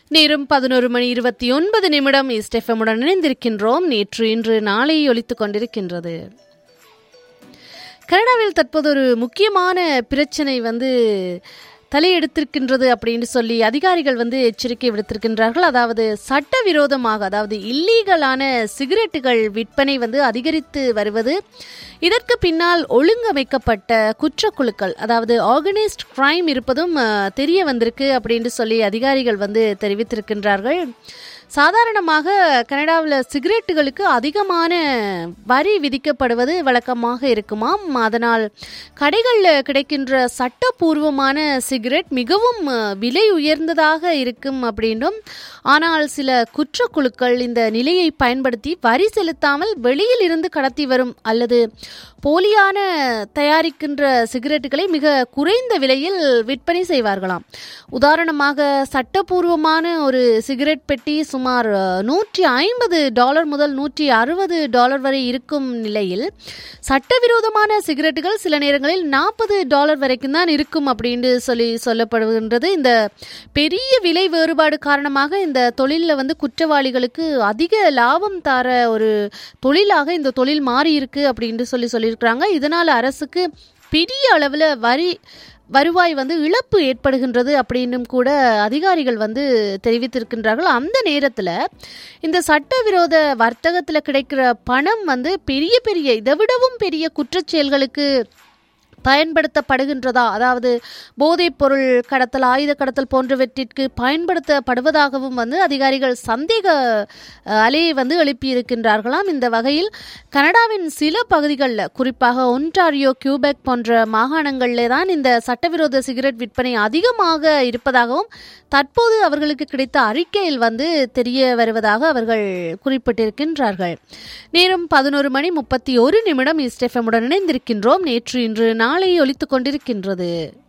நேரம் பதினோரு மணி இருபத்தி ஒன்பது நிமிடம் இஸ்டெஃபமுடன் இணைந்திருக்கின்றோம் நேற்று இன்று நாளை ஒலித்துக் கொண்டிருக்கின்றது கனடாவில் தற்போது ஒரு முக்கியமான பிரச்சனை வந்து தலையெடுத்திருக்கின்றது அப்படின்னு சொல்லி அதிகாரிகள் வந்து எச்சரிக்கை விடுத்திருக்கின்றார்கள் அதாவது சட்டவிரோதமாக அதாவது இல்லீகலான சிகரெட்டுகள் விற்பனை வந்து அதிகரித்து வருவது இதற்கு பின்னால் ஒழுங்கமைக்கப்பட்ட குற்றக்குழுக்கள் அதாவது ஆர்கனைஸ்ட் கிரைம் இருப்பதும் அஹ், தெரிய வந்திருக்கு அப்படின்னு சொல்லி அதிகாரிகள் வந்து தெரிவித்திருக்கின்றார்கள் சாதாரணமாக கனடாவில் சிகரெட்டுகளுக்கு அதிகமான வரி விதிக்கப்படுவது வழக்கமாக இருக்குமாம் அதனால் கடைகளில் கிடைக்கின்ற சட்டபூர்வமான சிகரெட் மிகவும் அஹ், விலை உயர்ந்ததாக இருக்கும் அப்படின்னும் ஆனால் சில குற்றக்குழுக்கள் இந்த நிலையை பயன்படுத்தி வரி செலுத்தாமல் வெளியில் இருந்து கடத்தி வரும் அல்லது போலியான தயாரிக்கின்ற சிகரெட்டுகளை மிக குறைந்த விலையில் விற்பனை செய்வார்களாம் உதாரணமாக சட்டபூர்வமான ஒரு சிகரெட் பெட்டி சுமார் நூற்றி ஐம்பது டாலர் முதல் நூற்றி அறுபது டாலர் வரை இருக்கும் நிலையில் சட்டவிரோதமான சிகரெட்டுகள் சில நேரங்களில் நாற்பது டாலர் வரைக்கும் தான் இருக்கும் அப்படின்னு சொல்லி சொல்லப்படுகின்றது இந்த பெரிய விலை வேறுபாடு காரணமாக இந்த தொழிலில் வந்து குற்றவாளிகளுக்கு அதிக லாபம் தர ஒரு தொழிலாக இந்த தொழில் மாறி இருக்கு அப்படின்னு சொல்லி சொல்லியிருக்கிறாங்க இதனால் அரசுக்கு பெரிய அளவில் வரி வருவாய் வந்து இழப்பு ஏற்படுகின்றது அப்படின்னும் கூட அதிகாரிகள் வந்து தெரிவித்திருக்கின்றார்கள் அந்த நேரத்தில் இந்த சட்டவிரோத வர்த்தகத்தில் கிடைக்கிற பணம் வந்து பெரிய பெரிய இதை விடவும் பெரிய குற்றச்செயல்களுக்கு பயன்படுத்தப்படுகின்றதா அதாவது போதைப் பொருள் கடத்தல் ஆயுத கடத்தல் போன்றவற்றிற்கு பயன்படுத்தப்படுவதாகவும் வந்து அதிகாரிகள் சந்தேக அஹ், அலையை வந்து எழுப்பியிருக்கின்றார்களாம் இந்த வகையில் கனடாவின் சில பகுதிகளில் குறிப்பாக ஒன்டாரியோ கியூபெக் போன்ற மாகாணங்களிலே தான் இந்த சட்டவிரோத சிகரெட் விற்பனை அதிகமாக இருப்பதாகவும் தற்போது அவர்களுக்கு கிடைத்த அறிக்கையில் வந்து தெரிய வருவதாக அவர்கள் குறிப்பிட்டிருக்கின்றார்கள் நேரம் பதினோரு மணி முப்பத்தி ஒரு நிமிடம் இஸ்டெஃபமுடன் இணைந்திருக்கின்றோம் நேற்று இன்று நாளை ஒலித்துக் கொண்டிருக்கின்றது